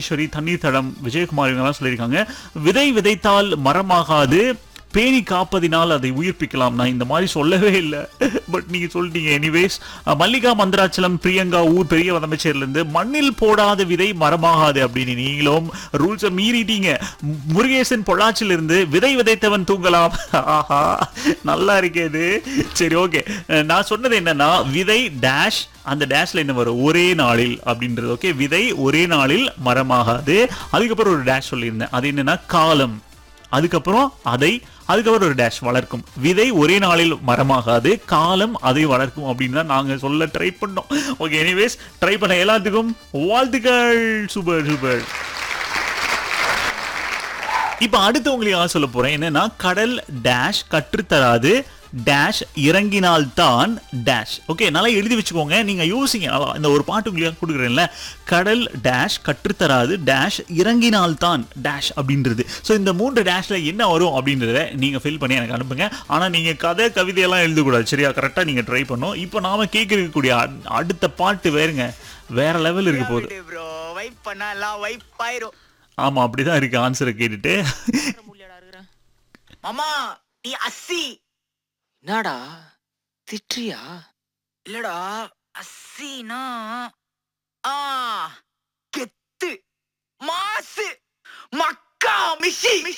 புவனேஸ்வரி தண்ணீர் தடம் விஜயகுமார் இவங்கெல்லாம் சொல்லியிருக்காங்க விதை விதைத்தால் மரமாகாது பேணி காப்பதினால் அதை உயிர்ப்பிக்கலாம் நான் இந்த மாதிரி சொல்லவே இல்லை பட் நீங்க சொல்லிட்டீங்க எனிவேஸ் மல்லிகா மந்திராச்சலம் பிரியங்கா ஊர் பெரிய வதமைச்சேரில இருந்து மண்ணில் போடாத விதை மரமாகாது அப்படின்னு நீங்களும் ரூல்ஸை மீறிட்டீங்க மு- முருகேசன் பொள்ளாச்சில இருந்து விதை விதைத்தவன் தூங்கலாம் ஆஹா நல்லா இருக்கே இது சரி ஓகே நான் சொன்னது என்னன்னா விதை டேஷ் அந்த டேஷ்ல என்ன வரும் ஒரே நாளில் அப்படின்றது ஓகே விதை ஒரே நாளில் மரமாகாது அதுக்கப்புறம் ஒரு டேஷ் சொல்லியிருந்தேன் அது என்னன்னா காலம் அதுக்கப்புறம் அதை அதுக்கப்புறம் ஒரு டேஷ் வளர்க்கும் விதை ஒரே நாளில் மரமாகாது காலம் அதை வளர்க்கும் அப்படின்னு தான் நாங்க சொல்ல ட்ரை பண்ணோம் ஓகே எனிவேஸ் ட்ரை பண்ண எல்லாத்துக்கும் வாழ்த்துக்கள் சூப்பர் சூப்பர் இப்ப அடுத்து உங்களுக்கு சொல்ல போறேன் என்னன்னா கடல் டேஷ் கற்றுத்தராது டேஷ் இறங்கினால்தான் டேஷ் ஓகே நல்லா எழுதி வச்சுக்கோங்க நீங்க யோசிங்க நல்லா, இந்த ஒரு பாட்டு உங்களுக்கு கொடுக்குறேன்ல கடல் டேஷ் கற்றுத்தராது டேஷ் இறங்கினால்தான் டேஷ் அப்படின்றது ஸோ இந்த மூன்று டேஷ்ல என்ன வரும் அப்படின்றத நீங்க ஃபில் பண்ணி எனக்கு அனுப்புங்க ஆனா நீங்க கதை கவிதையெல்லாம் எழுதக்கூடாது சரியா கரெக்டா நீங்க ட்ரை பண்ணும் இப்போ நாம கேட்கக்கூடிய அடுத்த பாட்டு வேறுங்க வேற லெவல் இருக்க போகுது ப்ரோ வைப் பண்ணா எல்லாம் வைப் ஆயிரும் ஆமா அப்படிதான் இருக்கு ஆன்சரை கேட்டுட்டு மாமா நீ அஸ்ஸி என்னடா திட்டுறியா இல்லடா அஸ்ஸினா ஆ கெத்து மாசு மக்கா மிஷி